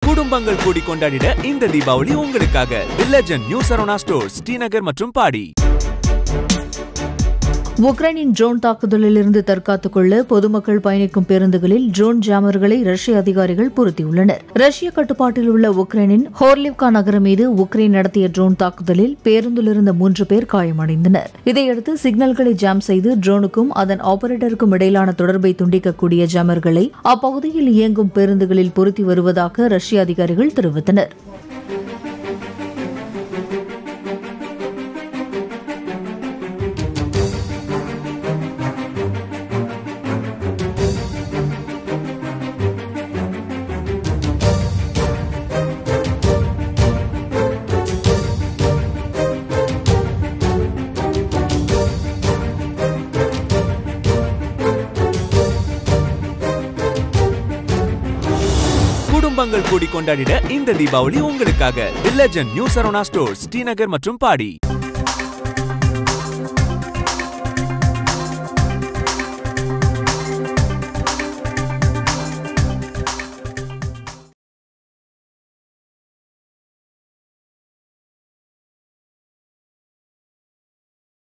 குடும்பங்கள் கூடி கொண்டாடிட இந்த தீபாவளி உங்களுக்காக the legend new Saravana stores Srinagar மற்றும் பாடி உக்ரைனின் ட்ரோன் தாக்குதலிலிருந்து தற்காத்துக் கொள்ள பொதுமக்கள் பயணிக்கும் பேருந்துகளில் ட்ரோன் ஜாமர்களை ரஷ்ய அதிகாரிகள் பொருத்தியுள்ளனர் ரஷ்ய கட்டுப்பாட்டில் உள்ள உக்ரைனின் ஹோர்லிவ்கா நகரம் மீது உக்ரைன் நடத்திய ட்ரோன் தாக்குதலில் பேருந்தில் இருந்த மூன்று பேர் காயமடைந்தனர் இதையடுத்து சிக்னல்களை ஜாம் செய்து ட்ரோனுக்கும் அதன் ஆபரேட்டருக்கும் இடையிலான தொடர்பை துண்டிக்கக்கூடிய ஜாமர்களை அப்பகுதியில் இயங்கும் பேருந்துகளில் பொருத்தி வருவதாக ரஷ்ய அதிகாரிகள் தெரிவித்தனர் குடும்பங்கள் கூடி கொண்டாடிட இந்த தீபாவளி உங்களுக்காக the legend new Saravana stores Srinagar மற்றும் பாடி